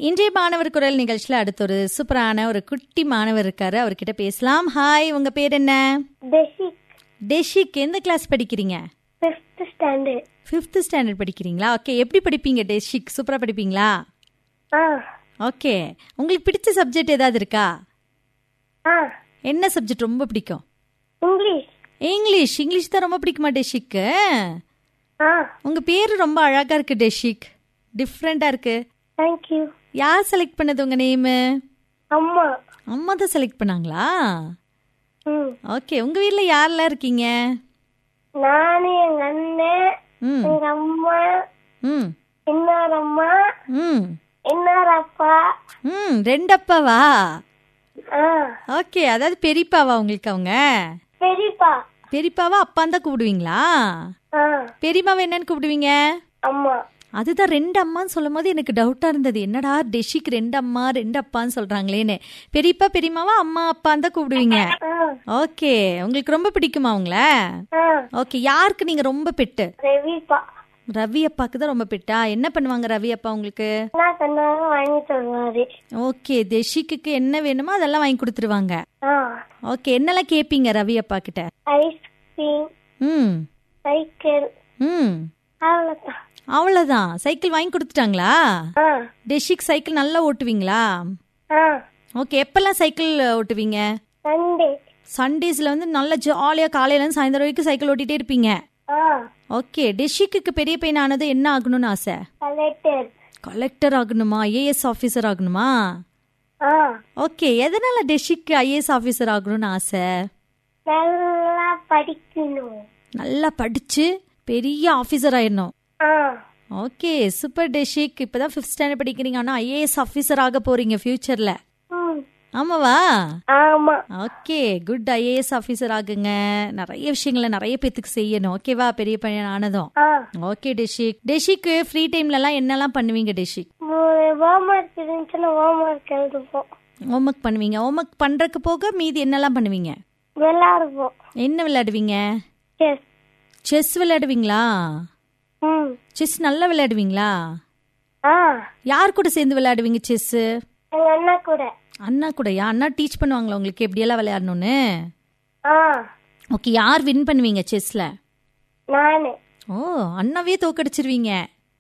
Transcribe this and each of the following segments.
இன்றைய மாணவர் குரல் நிகழ்ச்சியில அடுத்த ஒரு சூப்பரான ஒரு குட்டி மாணவர் இருக்காரு அவர்கிட்ட பேசலாம் ஹாய் உங்க பேர் என்ன பேசிக் டெஷிக் எந்த கிளாஸ் படிக்கிறீங்க ஃபிஃப்த் ஸ்டாண்டர்ட் ஃபிஃப்த் ஸ்டாண்டர்ட் படிக்கிறீங்களா ஓகே எப்படி படிப்பீங்க டெஷிக் சூப்பரா படிப்பீங்களா ஆ ஓகே உங்களுக்கு பிடிச்ச சப்ஜெக்ட் ஏதாவது இருக்கா ஆ என்ன சப்ஜெக்ட் ரொம்ப பிடிக்கும் இங்கிலீஷ் இங்கிலீஷ் இங்கிலீஷ் தான் ரொம்ப பிடிக்குமா டெஷிக்கு ஆ உங்க பேரு ரொம்ப அழகா இருக்கு டெஷிக் டிஃப்ரெண்டா இருக்கு தேங்க்யூ யார் செலக்ட் பண்ணது உங்க நேமு அம்மா அம்மா தான் செலக்ட் பண்ணாங்களா ம் ஓகே உங்க வீட்ல யாரெல்லாம் இருக்கீங்க நானு எங்க அண்ணன் ம் எங்க அம்மா ம் இன்னொரு அம்மா ம் இன்னொரு அப்பா ம் ரெண்டு அப்பாவா ஆ ஓகே அதாவது பெரியப்பாவா உங்களுக்கு அவங்க பெரியப்பா பெரியப்பாவா அப்பான்னு தான் கூப்பிடுவீங்களா ஆ பெரியம்மாவை என்னன்னு கூப்பிடுவீங்க அம்மா அதுதான் ரெண்டு அம்மான்னு சொல்லும் போது எனக்கு டவுட்டா இருந்தது என்னடா டெஷிக்கு ரெண்டு அம்மா ரெண்டு அப்பான்னு சொல்றாங்களேன்னு பெரியப்பா பெரியம்மாவா அம்மா அப்பான்னு தான் கூப்பிடுவீங்க ஆ ஓகே உங்களுக்கு ரொம்ப பிடிக்குமா அவங்கள ஆ ஓகே யாருக்கு நீங்க ரொம்ப பெட்டு ரவிப்பா ரவி அப்பாக்கு தான் ரொம்ப பெட்டா என்ன பண்ணுவாங்க ரவி அப்பா உங்களுக்கு என்ன சொன்னாலும் வாங்கி தருவாரு ஓகே டெஷிக்கு என்ன வேணுமோ அதெல்லாம் வாங்கி கொடுத்துருவாங்க ஆ ஓகே என்னெல்லாம் கேட்பீங்க ரவி அப்பா கிட்ட ஐஸ்கிரீம் ம் சைக்கிள் ம் அவ்வளோதான் அவ்வளோதான் சைக்கிள் வாங்கி கொடுத்துட்டாங்களா ஆ டெஷிக் சைக்கிள் நல்லா ஓட்டுவீங்களா ஆ ஓகே எப்பெல்லாம் சைக்கிள் ஓட்டுவீங்க சண்டே சண்டேஸ்ல வந்து நல்ல ஜாலியாக காலையிலேருந்து சாயந்தரம் வரைக்கும் சைக்கிள் ஓட்டிகிட்டே இருப்பீங்க ஆ ஓகே டெஷிக்கு பெரிய பையன் ஆனது என்ன ஆகணும்னு ஆசை கலெக்டர் கலெக்டர் ஆகணுமா ஐஏஎஸ் ஆஃபீஸர் ஆகணுமா ஆ ஓகே எதனால டெஷிக்கு ஐஏஎஸ் ஆஃபீஸர் ஆகணும்னு ஆசை நல்லா படிக்கணும் நல்லா படிச்சு பெரிய ஆஃபீஸர் ஆயிடணும் ஆ ஓகே சூப்பர் டெஷிக் இப்பதான் ஃபிஃப்த் ஸ்டாண்டர்ட் படிக்கிறீங்க ஆனா ஐஏஎஸ் ஆஃபீஸர் ஆக போறீங்க ஃபியூச்சர்ல ம் ஆமாவா ஆமா ஓகே குட் ஐஏஎஸ் ஆஃபீஸர் ஆகுங்க நிறைய விஷயங்களை நிறைய பேத்துக்கு செய்யணும் ஓகேவா பெரிய பையன் ஆனதும் ஆ ஓகே டெஷிக் டெஷிக்கு ஃப்ரீ டைம்ல எல்லாம் என்னெல்லாம் பண்ணுவீங்க டெஷிக் ஹோம்ஒர்க் இருந்துச்சுன்னா ஹோம்ஒர்க் எழுதுவோம் ஹோம்ஒர்க் பண்ணுவீங்க ஹோம்ஒர்க் பண்றதுக்கு போக மீதி என்னெல்லாம் பண்ணுவீங்க விளையாடுவோம் என்ன விளையாடுவீங்க செஸ் செஸ் விளையாடுவீங்களா ம் செஸ் நல்லா விளையாடுவீங்களா ஆ யார் கூட சேர்ந்து விளையாடுவீங்க செஸ் எங்க அண்ணா கூட அண்ணா கூடயா அண்ணா டீச் பண்ணுவாங்களா உங்களுக்கு எப்படியெல்லாம் விளையாடணும்னு ஆ ஓகே யார் வின் பண்ணுவீங்க செஸ்ல நானு ஓ அண்ணாவே தோக்கடிச்சிருவீங்க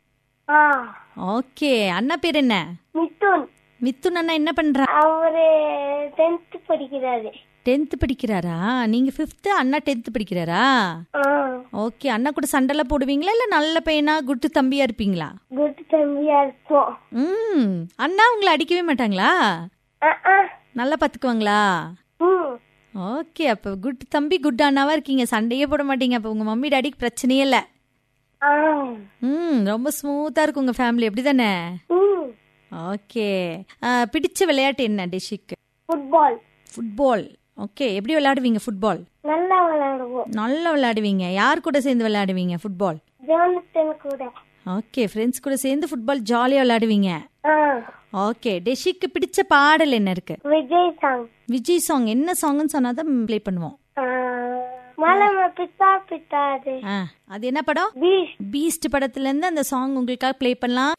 ஆ ஓகே அண்ணா பேர் என்ன மிதுன் மித்துன் அண்ணா என்ன பண்றா அவரு டென்த் படிக்கிறாரு டென்த் படிக்கிறாரா நீங்க ஃபிஃப்த் அண்ணா டென்த் படிக்கிறாரா ஆ ஓகே அண்ணா கூட சண்டைலாம் போடுவீங்களா இல்ல நல்ல பையனா குட்டு தம்பியா இருப்பீங்களா குட் தம்பியா இருப்போம் ம் அண்ணா உங்களை அடிக்கவே மாட்டாங்களா ஆ ஆ நல்லா பாத்துக்குவாங்களா ம் ஓகே அப்ப குட் தம்பி குட் அண்ணாவா இருக்கீங்க சண்டையே போட மாட்டீங்க அப்ப உங்க மம்மி டாடிக்கு பிரச்சனையே இல்ல ஆ ம் ரொம்ப ஸ்மூத்தா இருக்கு உங்க ஃபேமிலி அப்படிதானே ம் ஓகே பிடிச்ச விளையாட்டு என்ன டிஷிக்கு ஃபுட்பால் ஃபுட்பால் ஓகே எப்படி விளையாடுவீங்க ஃபுட்பால் நல்லா விளையாடுவோம் நல்லா விளையாடுவீங்க யார் கூட சேர்ந்து விளையாடுவீங்க ஃபுட்பால் ஜோனத்தன் கூட ஓகே ஃப்ரெண்ட்ஸ் கூட சேர்ந்து ஃபுட்பால் ஜாலியாக விளையாடுவீங்க ஆ ஓகே டெஷிக்கு பிடிச்ச பாடல் என்ன இருக்கு விஜய் சாங் விஜய் சாங் என்ன சாங்னு சொன்னா தான் ப்ளே பண்ணுவோம் ஆ, மலம பித்தா பித்தாது ஆ அது என்ன படம் பீஸ் பீஸ்ட் படத்துல இருந்து அந்த சாங் உங்களுக்காக ப்ளே பண்ணலாம்